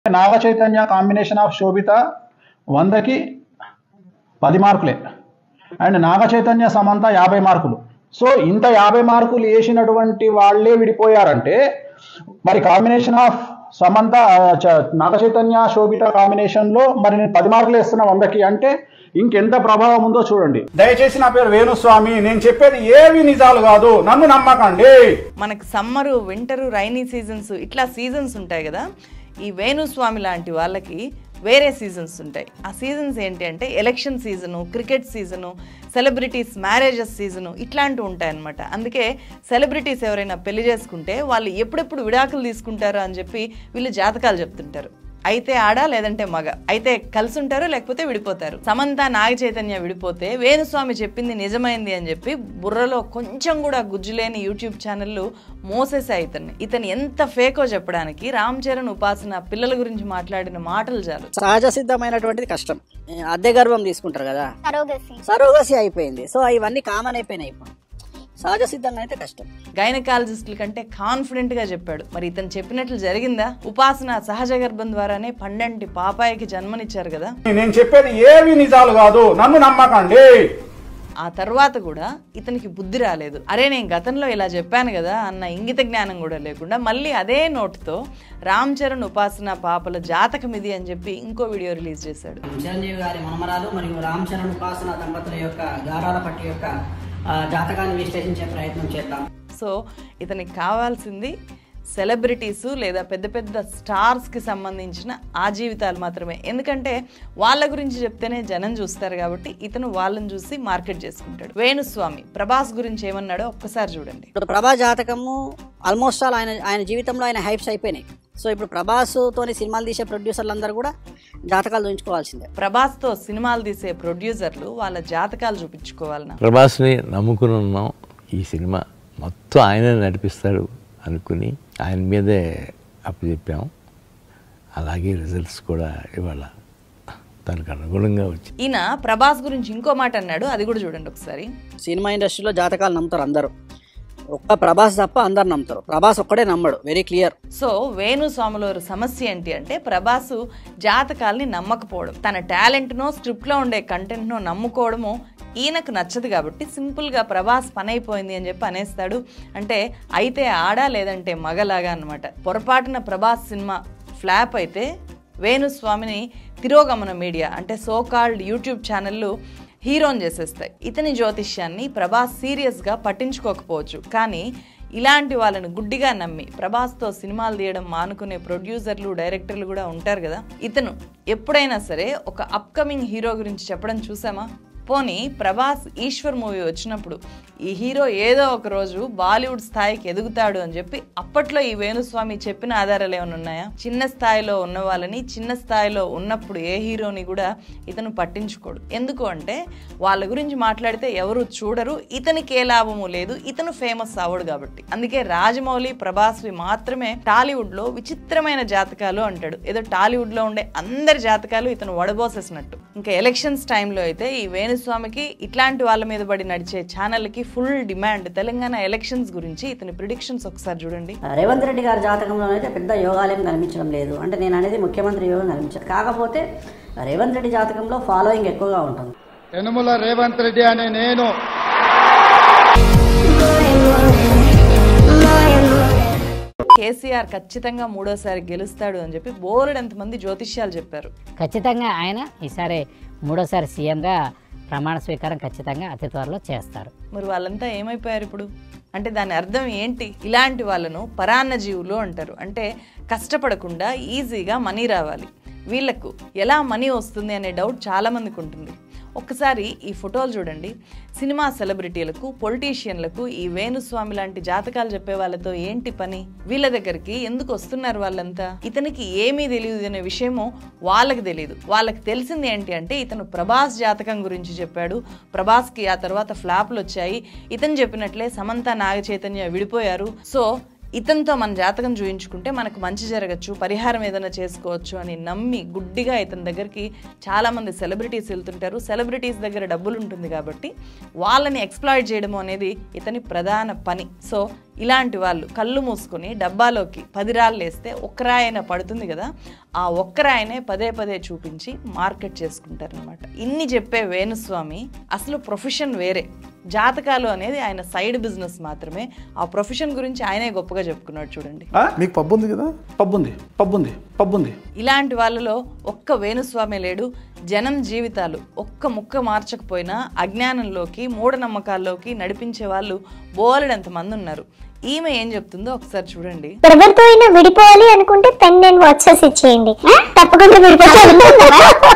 Naga Chaitanya combination of Sobhita వందకి పది మార్కులే అండ్ నాగ చైతన్య సమంత యాభై మార్కులు సో ఇంత యాభై మార్కులు వేసినటువంటి వాళ్ళే విడిపోయారంటే మరి కాంబినేషన్ ఆఫ్ సమంత ఆ, చ- నాగ చైతన్య శోభిత కాంబినేషన్లో మరి నేను పది మార్కులు వేస్తున్నా వందకి అంటే ఇంకెంత ప్రభావం ఉందో చూడండి దయచేసి నా పేరు వేణుస్వామి నేను చెప్పేది ఏవి నిజాలు కాదు నన్ను నమ్మకండి మనకు సమ్మరు వింటరు రైనీ సీజన్స్ ఇట్లా సీజన్స్ ఉంటాయి కదా ఈ వేణుస్వామి లాంటి వాళ్ళకి వేరే సీజన్స్ ఉంటాయి ఆ సీజన్స్ ఏంటి అంటే election season cricket season celebrities marriages season ఇట్లాంటివి ఉంటాయి అనమాట అందుకే సెలబ్రిటీస్ ఎవరైనా పెళ్లి చేసుకుంటే వాళ్ళు ఎప్పుడెప్పుడు విడాకులు తీసుకుంటారు అని చెప్పి వీళ్ళు జాతకాలు చెప్తుంటారు అయితే ఆడ లేదంటే మగ అయితే కలిసి ఉంటారు లేకపోతే విడిపోతారు సమంత నాగ చైతన్య విడిపోతే వేణుస్వామి చెప్పింది నిజమైంది అని చెప్పి బుర్రలో కొంచెం కూడా గుజ్జులేని యూట్యూబ్ ఛానళ్ళు మోసేసాయి ఇతన్ని ఇతను ఎంత ఫేకో చెప్పడానికి రామ్ చరణ్ ఉపాసన పిల్లల గురించి మాట్లాడిన మాటలు చాలు సహజ సిద్ధమైనటువంటిది కష్టం అద్దె గర్భం తీసుకుంటారు కదా సరోగసి సరోగసి అయిపోయింది సో ఇవన్నీ కామన్ అయిపోయినాయి ఇప్పుడు సహజ సిద్ధంగా అయితే కష్టం గైనకాలజిస్టుల కంటే కాన్ఫిడెంట్ గా చెప్పాడు మరి ఇతను చెప్పినట్లు జరిగిందా ఉపాసన సహజ గర్భం ద్వారానే పండంటి పాపాయికి జన్మనిచ్చారు కదా నేను చెప్పేది ఏవి నిజాలు కాదు నన్ను నమ్మకండి ఆ తర్వాత కూడా ఇతనికి బుద్ధి రాలేదు అరే నేను గతంలో ఇలా చెప్పాను కదా అన్న ఇంగిత జ్ఞానం కూడా లేకుండా మళ్ళీ అదే నోట్తో రామ్ చరణ్ ఉపాసన పాపల జాతకం ఇది అని చెప్పి ఇంకో వీడియో రిలీజ్ చేశాడు చిరంజీవి గారి మనమరాలు మరియు రామ్ చరణ్ ఉపాసన దంపతుల యొక్క గారాల పట్టి యొక్క ఆ, జాతకాన్ని విశ్లేషించే ప్రయత్నం చేద్దాం సో ఇతనికి కావాల్సింది సెలబ్రిటీసు లేదా పెద్ద పెద్ద స్టార్స్కి సంబంధించిన ఆ జీవితాలు మాత్రమే ఎందుకంటే వాళ్ళ గురించి చెప్తేనే జనం చూస్తారు కాబట్టి ఇతను వాళ్ళని చూసి మార్కెట్ చేసుకుంటాడు వేణుస్వామి ప్రభాస్ గురించి ఏమన్నాడో ఒక్కసారి చూడండి ఇప్పుడు ప్రభా జాతకము ఆల్మోస్ట్ ఆల్ ఆయన ఆయన జీవితంలో ఆయన హైప్స్ అయిపోయినాయి సో ఇప్పుడు ప్రభాస్ తోని సినిమాలు తీసే ప్రొడ్యూసర్లు అందరూ కూడా జాతకాలు చూపించుకోవాల్సిందే ప్రభాస్తో సినిమాలు తీసే ప్రొడ్యూసర్లు వాళ్ళ జాతకాలు చూపించుకోవాలన్నా ప్రభాస్ని నమ్ముకుని ఉన్నాం ఈ సినిమా మొత్తం ఆయనే నడిపిస్తాడు అనుకుని ఆయన మీదే అప్పచెప్పాం అలాగే రిజల్ట్స్ కూడా ఇవాళ దానికి అనుగుణంగా వచ్చి ఈయన ప్రభాస్ గురించి ఇంకో మాట అన్నాడు అది కూడా చూడండి ఒకసారి సినిమా ఇండస్ట్రీలో జాతకాలు నమ్ముతారు అందరూ ఒక్క ప్రభాస్ తప్ప అందరు నమ్ముతారు ప్రభాస్ ఒక్కడే నమ్మడు వెరీ క్లియర్ సో వేణు స్వాములవారి సమస్య ఏంటి అంటే ప్రభాసు జాతకాల్ని నమ్మకపోవడం తన టాలెంట్నో స్క్రిప్ట్లో ఉండే కంటెంట్నో నమ్ముకోవడము ఈయనకు నచ్చదు కాబట్టి సింపుల్గా ప్రభాస్ పని అయిపోయింది అని చెప్పి అనేస్తాడు అంటే అయితే ఆడ లేదంటే మగలాగా అన్నమాట పొరపాటున ప్రభాస్ సినిమా ఫ్లాప్ అయితే వేణుస్వామిని తిరోగమన మీడియా అంటే సోకాల్డ్ యూట్యూబ్ ఛానళ్ళు హీరోని చేసేస్తాయి ఇతని జ్యోతిష్యాన్ని ప్రభాస్ సీరియస్గా పట్టించుకోకపోవచ్చు కానీ ఇలాంటి వాళ్ళని గుడ్డిగా నమ్మి ప్రభాస్తో సినిమాలు తీయడం మానుకునే ప్రొడ్యూసర్లు డైరెక్టర్లు కూడా ఉంటారు కదా ఇతను ఎప్పుడైనా సరే ఒక అప్కమింగ్ హీరో గురించి చెప్పడం చూసామా పోనీ ప్రభాస్ ఈశ్వర్ మూవీ వచ్చినప్పుడు ఈ హీరో ఏదో ఒక రోజు బాలీవుడ్ స్థాయికి ఎదుగుతాడు అని చెప్పి అప్పట్లో ఈ వేణుస్వామి చెప్పిన ఆధారాలు ఏమైనా ఉన్నాయా చిన్న స్థాయిలో ఉన్న వాళ్ళని చిన్న స్థాయిలో ఉన్నప్పుడు ఏ హీరోని కూడా ఇతను పట్టించుకోడు ఎందుకు అంటే వాళ్ళ గురించి మాట్లాడితే ఎవరు చూడరు ఇతనికి ఏ లాభము లేదు ఇతను ఫేమస్ అవ్వడు కాబట్టి అందుకే రాజమౌళి ప్రభాస్వి మాత్రమే టాలీవుడ్ లో విచిత్రమైన జాతకాలు అంటాడు ఏదో టాలీవుడ్ లో ఉండే అందరి జాతకాలు ఇతను వడబోసేసినట్టు ఇంకా ఎలక్షన్స్ టైంలో అయితే ఈ వేణుస్వామికి ఇట్లాంటి వాళ్ళ మీద పడి నడిచే ఛానల్కి ఫుల్ డిమాండ్ తెలంగాణ ఎలక్షన్స్ గురించి ఇతని ప్రిడిక్షన్స్ ఒకసారి చూడండి రేవంత్ రెడ్డి గారి జాతకంలో అయితే పెద్ద యోగాలేం కనిపించడం లేదు అంటే నేను అనేది ముఖ్యమంత్రి యోగం కనిపించదు కాకపోతే రేవంత్ రెడ్డి జాతకంలో ఫాలోయింగ్ ఎక్కువగా ఉంటుంది యనుమల రేవంత్ రెడ్డి అనే నేను కేసీఆర్ ఖచ్చితంగా మూడోసారి గెలుస్తాడు అని చెప్పి బోలెడంత మంది జ్యోతిష్యాలు చెప్పారు ఖచ్చితంగా ఆయన ఈసారి మూడోసారి సీఎంగా ప్రమాణ స్వీకారం ఖచ్చితంగా అతి త్వరలో చేస్తారు మరి వాళ్ళంతా ఏమైపోయారు ఇప్పుడు అంటే దాని అర్థం ఏంటి ఇలాంటి వాళ్ళను పరాన్న జీవులు అంటారు అంటే కష్టపడకుండా ఈజీగా మనీ రావాలి వీళ్ళకు ఎలా మనీ వస్తుంది అనే డౌట్ చాలా మందికి ఉంటుంది ఒక్కసారి ఈ ఫోటోలు చూడండి సినిమా సెలబ్రిటీలకు పొలిటీషియన్లకు ఈ వేణుస్వామి లాంటి జాతకాలు చెప్పే వాళ్ళతో ఏంటి పని వీళ్ళ దగ్గరికి ఎందుకు వస్తున్నారు వాళ్ళంతా ఇతనికి ఏమీ తెలియదు అనే విషయము వాళ్ళకి తెలియదు వాళ్ళకి తెలిసింది ఏంటి అంటే ఇతను ప్రభాస్ జాతకం గురించి చెప్పాడు ప్రభాస్కి ఆ తర్వాత ఫ్లాప్లు వచ్చాయి ఇతను చెప్పినట్లే సమంత నాగ చైతన్య విడిపోయారు సో ఇతనితో మన జాతకం చూయించుకుంటే మనకు మంచి జరగచ్చు పరిహారం ఏదైనా చేసుకోవచ్చు అని నమ్మి గుడ్డిగా ఇతని దగ్గరికి చాలామంది సెలబ్రిటీస్ వెళ్తుంటారు సెలబ్రిటీస్ దగ్గర డబ్బులు ఉంటుంది కాబట్టి వాళ్ళని ఎక్స్ప్లాయిట్ చేయడం అనేది ఇతని ప్రధాన పని సో ఇలాంటి వాళ్ళు కళ్ళు మూసుకొని డబ్బాలోకి పది రాళ్ళు వేస్తే ఒక్కరాయన పడుతుంది కదా ఆ ఒక్కరాయనే పదే పదే చూపించి మార్కెట్ చేసుకుంటారనమాట ఇన్ని చెప్పే వేణుస్వామి అసలు ప్రొఫెషన్ వేరే జాతకాలు అనేది ఆయన సైడ్ బిజినెస్ మాత్రమే ఆ ప్రొఫెషన్ గురించి ఆయనే గొప్పగా చెప్పుకున్నాడు చూడండి ఆ? మీకు పబ్బు ఉంది కదా పబ్బుంది పబ్బుంది పబ్బుంది ఇలాంటి వాళ్ళలో ఒక్క వేణుస్వామి లేడు జనం జీవితాలు ఒక్క ముక్క మార్చకపోయినా అజ్ఞానంలోకి మూఢనమ్మకాల్లోకి నడిపించే వాళ్ళు బోలెడంత మంది ఉన్నారు ఈమె ఏం చెప్తుందో ఒకసారి చూడండి ఎవరితో అయినా విడిపోవాలి అనుకుంటే పెన్ అండ్ వాచెస్ ఇచ్చేయండి తప్పకుండా విడిపోతే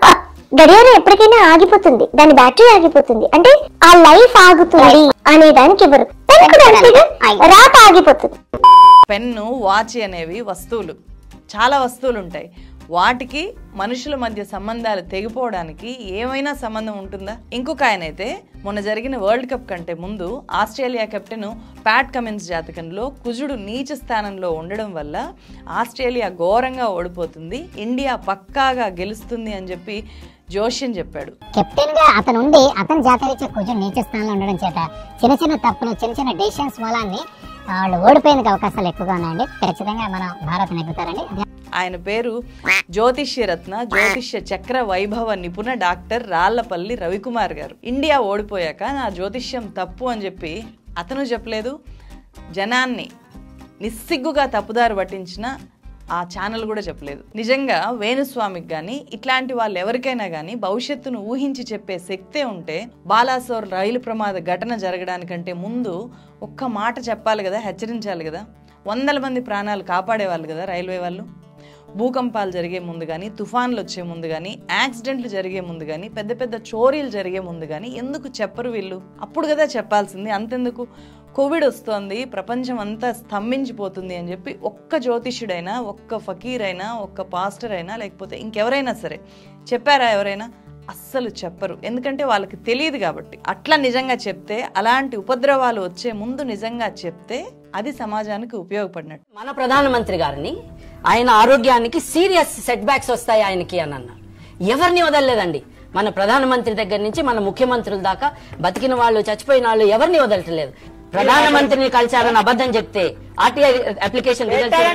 గడియారం ఎప్పటికైనా ఆగిపోతుంది దాని బ్యాటరీ ఆగిపోతుంది అంటే ఆ లైఫ్ ఆగుతుంది అనే దానికి ఎవరు పెన్ కూడా అంతేగా రాత ఆగిపోతుంది పెన్ను వాచ్ అనేవి వస్తువులు చాలా వస్తువులు ఉంటాయి వాటికి మనుషుల మధ్య సంబంధాలు తెగిపోవడానికి ఏమైనా సంబంధం ఉంటుందా ఇంకొక ఆయన అయితే మొన్న జరిగిన వరల్డ్ కప్ కంటే ముందు ఆస్ట్రేలియా కెప్టెన్ ప్యాట్ కమిన్స్ జాతకంలో కుజుడు నీచ స్థానంలో ఉండడం వల్ల ఆస్ట్రేలియా ఘోరంగా ఓడిపోతుంది ఇండియా పక్కాగా గెలుస్తుంది అని చెప్పి జోష్యం చెప్పాడు కెప్టెన్ గా అతను ఉండి అతని జాతరీత్యా కొంచెం నీచ స్థానంలో ఉండడం చేత చిన్న చిన్న తప్పులు చిన్న చిన్న డెసిషన్స్ మూలాన్ని ఆ, వాళ్ళు ఓడిపోయేందుకు అవకాశాలు ఎక్కువగా ఉన్నాయండి ఖచ్చితంగా మన భారత్ నెగ్గుతారండి ఆయన పేరు జ్యోతిష్య రత్న జ్యోతిష్య చక్ర వైభవ నిపుణ డాక్టర్ రాళ్లపల్లి రవికుమార్ గారు ఇండియా ఓడిపోయాక నా జ్యోతిష్యం తప్పు అని చెప్పి అతను చెప్పలేదు జనాన్ని నిస్సిగ్గుగా తప్పుదారి పట్టించిన ఆ ఛానల్ కూడా చెప్పలేదు నిజంగా వేణుస్వామికి కానీ ఇట్లాంటి వాళ్ళు ఎవరికైనా కానీ భవిష్యత్తును ఊహించి చెప్పే శక్తే ఉంటే బాలాసోర్ రైలు ప్రమాద ఘటన జరగడానికంటే ముందు ఒక్క మాట చెప్పాలి కదా హెచ్చరించాలి కదా వందల మంది ప్రాణాలు కాపాడేవాళ్ళు కదా రైల్వే వాళ్ళు భూకంపాలు జరిగే ముందు కానీ తుఫాన్లు వచ్చే ముందు కానీ యాక్సిడెంట్లు జరిగే ముందు కానీ పెద్ద పెద్ద చోరీలు జరిగే ముందు కానీ ఎందుకు చెప్పరు వీళ్ళు అప్పుడు కదా చెప్పాల్సింది అంతెందుకు కోవిడ్ వస్తోంది ప్రపంచం అంతా స్తంభించిపోతుంది అని చెప్పి ఒక్క జ్యోతిష్యుడైనా ఒక్క ఫకీర్ అయినా ఒక్క పాస్టర్ అయినా లేకపోతే ఇంకెవరైనా సరే చెప్పారా ఎవరైనా అస్సలు చెప్పరు ఎందుకంటే వాళ్ళకి తెలియదు కాబట్టి అట్లా నిజంగా చెప్తే అలాంటి ఉపద్రవాలు వచ్చే ముందు నిజంగా చెప్తే అది సమాజానికి ఉపయోగపడినట్టు మన ప్రధానమంత్రి గారిని ఆయన ఆరోగ్యానికి సీరియస్ సెట్ బ్యాక్స్ వస్తాయి ఆయనకి అని అన్నారు ఎవరిని వదలలేదండి మన ప్రధానమంత్రి దగ్గర నుంచి మన ముఖ్యమంత్రుల దాకా బతికిన వాళ్ళు చచ్చిపోయిన వాళ్ళు ఎవరిని వదలట్లేదు ప్రధానమంత్రిని కలిశారని అబద్ధం చెప్తే ఆర్టీఐ అప్లికేషన్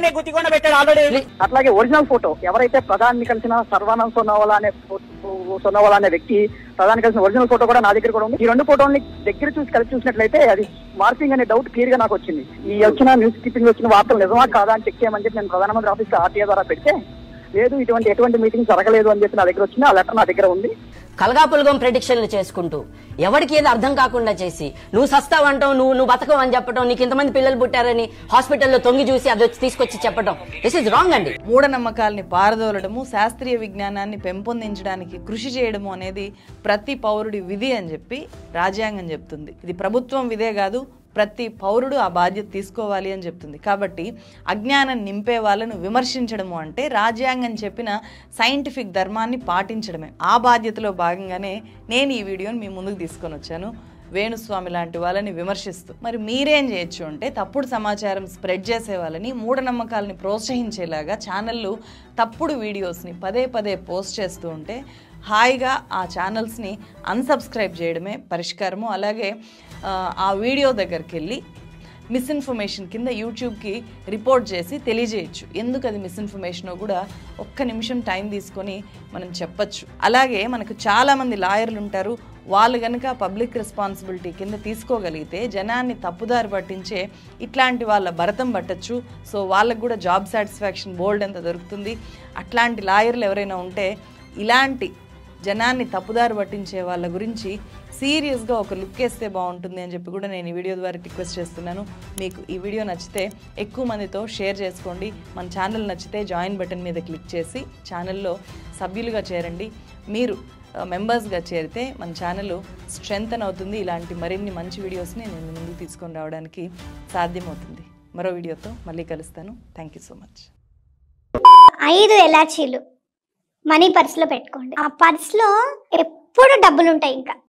అట్లాగే ఒరిజినల్ ఫోటో ఎవరైతే ప్రధాని కలిసిన సర్వానంద్ సోనోవాలా అనే ఫో- సోనోవాలా అనే వ్యక్తి ప్రధాని కలిసిన ఒరిజినల్ ఫోటో కూడా నా దగ్గర కూడా ఉంది ఈ రెండు ఫోటోల్ని దగ్గర చూసి కలిసి చూసినట్లయితే అది మార్పింగ్ అనే డౌట్ క్లియర్ గా నాకు వచ్చింది ఈ వచ్చిన న్యూస్ కీపింగ్ వచ్చిన వార్తలు నిజమా కాదా అని చెక్ చేయమని చెప్పి నేను ప్రధానమంత్రి ఆఫీస్ ఆర్టీఐ ద్వారా పెడితే లేదు ఇటువంటి ఎటువంటి మీటింగ్ జరగలేదు అని చెప్పి నా దగ్గర వచ్చింది ఆ లెటర్ నా దగ్గర ఉంది కలగాపులగం ప్రెడిక్షన్లు చేసుకుంటూ ఎవరికి ఏది అర్థం కాకుండా చేసి నువ్వు సస్తావంటావు నువ్వు నువ్వు బతకవు అని చెప్పడం నీకు ఇంతమంది పిల్లలు పుట్టారని హాస్పిటల్లో తొంగి చూసి అది వచ్చి తీసుకొచ్చి చెప్పడం దిస్ ఇస్ రాంగ్ అండి మూఢనమ్మకాల్ని పారదోలడము శాస్త్రీయ విజ్ఞానాన్ని పెంపొందించడానికి కృషి చేయడము అనేది ప్రతి పౌరుడి విధి అని చెప్పి రాజ్యాంగం చెప్తుంది ఇది ప్రభుత్వం విధే కాదు ప్రతి పౌరుడు ఆ బాధ్యత తీసుకోవాలి అని చెప్తుంది కాబట్టి అజ్ఞానం నింపే వాళ్ళను విమర్శించడము అంటే రాజ్యాంగం చెప్పిన సైంటిఫిక్ ధర్మాన్ని పాటించడమే ఆ బాధ్యతలో భాగంగానే నేను ఈ వీడియోని మీ ముందుకు తీసుకొని వచ్చాను వేణుస్వామి లాంటి వాళ్ళని విమర్శిస్తూ మరి మీరేం చేయొచ్చు అంటే తప్పుడు సమాచారం స్ప్రెడ్ చేసే వాళ్ళని మూఢనమ్మకాలని ప్రోత్సహించేలాగా ఛానళ్ళు తప్పుడు వీడియోస్ని పదే పదే పోస్ట్ చేస్తూ ఉంటే హాయిగా ఆ ఛానల్స్ని అన్సబ్స్క్రైబ్ చేయడమే పరిష్కారము అలాగే ఆ, ఆ వీడియో దగ్గరికి వెళ్ళి మిస్ఇన్ఫర్మేషన్ కింద యూట్యూబ్కి రిపోర్ట్ చేసి తెలియజేయచ్చు ఎందుకు అది మిస్ఇన్ఫర్మేషనో కూడా ఒక్క నిమిషం టైం తీసుకొని మనం చెప్పచ్చు అలాగే మనకు చాలామంది లాయర్లు ఉంటారు వాళ్ళు కనుక పబ్లిక్ రెస్పాన్సిబిలిటీ కింద తీసుకోగలిగితే జనాన్ని తప్పుదారి పట్టించే ఇట్లాంటి వాళ్ళ భరతం పట్టచ్చు సో వాళ్ళకు కూడా జాబ్ సాటిస్ఫాక్షన్ బోల్డ్ ఎంత దొరుకుతుంది అట్లాంటి లాయర్లు ఎవరైనా ఉంటే ఇలాంటి జనాన్ని తప్పుదారి పట్టించే వాళ్ళ గురించి సీరియస్గా ఒక లుక్ వేస్తే బాగుంటుంది అని చెప్పి కూడా నేను ఈ వీడియో ద్వారా రిక్వెస్ట్ చేస్తున్నాను మీకు ఈ వీడియో నచ్చితే ఎక్కువ మందితో షేర్ చేసుకోండి మన ఛానల్ నచ్చితే జాయిన్ బటన్ మీద క్లిక్ చేసి ఛానల్లో సభ్యులుగా చేరండి మీరు మెంబర్స్గా చేరితే మన ఛానల్ స్ట్రెంగ్తన్ అవుతుంది ఇలాంటి మరిన్ని మంచి వీడియోస్ని నేను ముందుకు తీసుకొని రావడానికి సాధ్యమవుతుంది మరో వీడియోతో మళ్ళీ కలుస్తాను థ్యాంక్ యూ సో మచ్ ఐదు ఎలాచీలు మనీ పర్స్ లో పెట్టుకోండి ఆ పర్స్ లో ఎప్పుడు డబ్బులు ఉంటాయి ఇంకా